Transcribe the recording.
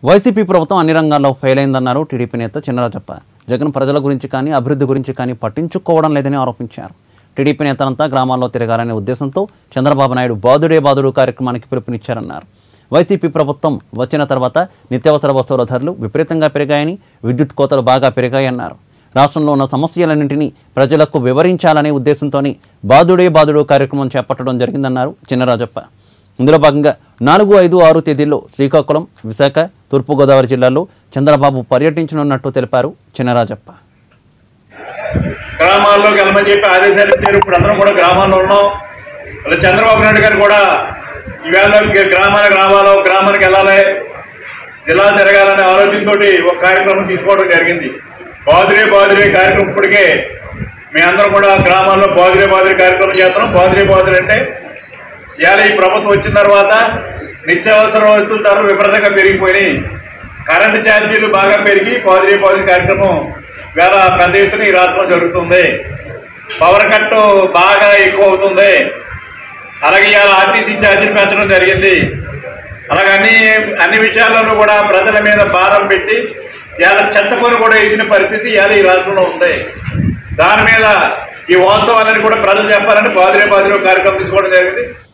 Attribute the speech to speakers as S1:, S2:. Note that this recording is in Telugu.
S1: వైసీపీ ప్రభుత్వం అన్ని రంగాల్లో ఫెయిల్ అయిందన్నారు టీడీపీ నేత చిన్నరాజప్ప జగన్ ప్రజల గురించి కానీ అభివృద్ధి గురించి కానీ పట్టించుకోవడం లేదని ఆరోపించారు టీడీపీ నేతలంతా గ్రామాల్లో తిరగాలనే ఉద్దేశంతో చంద్రబాబు నాయుడు బాదుడే బాదుడు కార్యక్రమానికి పిలుపునిచ్చారన్నారు వైసీపీ ప్రభుత్వం వచ్చిన తర్వాత నిత్యావసర వస్తువుల ధరలు విపరీతంగా పెరిగాయని విద్యుత్ కోతలు బాగా పెరిగాయన్నారు రాష్ట్రంలో ఉన్న సమస్యలన్నింటినీ ప్రజలకు వివరించాలనే ఉద్దేశంతోని బాదుడే బాదుడు కార్యక్రమం చేపట్టడం జరిగిందన్నారు చిన్నరాజప్ప ఇందులో భాగంగా నాలుగు ఐదు ఆరు తేదీల్లో శ్రీకాకుళం విశాఖ తూర్పుగోదావరి జిల్లాల్లో చంద్రబాబు పర్యటించనున్నట్టు తెలిపారు చిన్నరాజప్ప
S2: గ్రామాల్లోకి వెళ్ళమని చెప్పి ఆదేశాలు ఇచ్చారు ఇప్పుడు అందరం కూడా గ్రామాల్లో ఉన్నాం అలా చంద్రబాబు నాయుడు గారు కూడా ఈవేళ గ్రామాల గ్రామాల్లో గ్రామానికి వెళ్ళాలి జిల్లా తిరగాలనే ఆలోచనతోటి ఒక కార్యక్రమం తీసుకోవడం జరిగింది బాదురే బాదురే కార్యక్రమం ఇప్పటికే మీ అందరం కూడా గ్రామాల్లో బాదురే బాదురే కార్యక్రమం చేస్తున్నాం బాదురే బాదురే అంటే ఇవాళ ఈ ప్రభుత్వం వచ్చిన తర్వాత నిత్యావసర వస్తువుల ధరలు విపరీతంగా పెరిగిపోయినాయి కరెంటు ఛార్జీలు బాగా పెరిగి పాజిటివ్ పాజిటివ్ కార్యక్రమం వేళ పెద్ద ఎత్తున ఈ రాష్ట్రంలో జరుగుతుంది పవర్ కట్ బాగా ఎక్కువ అవుతుంది అలాగే ఇవాళ ఆర్టీసీ ఛార్జీలు పెంచడం జరిగింది అలాగే అన్ని అన్ని విషయాల్లోనూ కూడా ప్రజల మీద భారం పెట్టి ఇవాళ చెత్త పని కూడా వేసిన పరిస్థితి ఇవాళ ఈ రాష్ట్రంలో ఉంది దాని మీద ఈ వాస్తవాలను కూడా ప్రజలు చెప్పాలని బాదిరే బాదిరే కార్యక్రమం తీసుకోవడం జరిగింది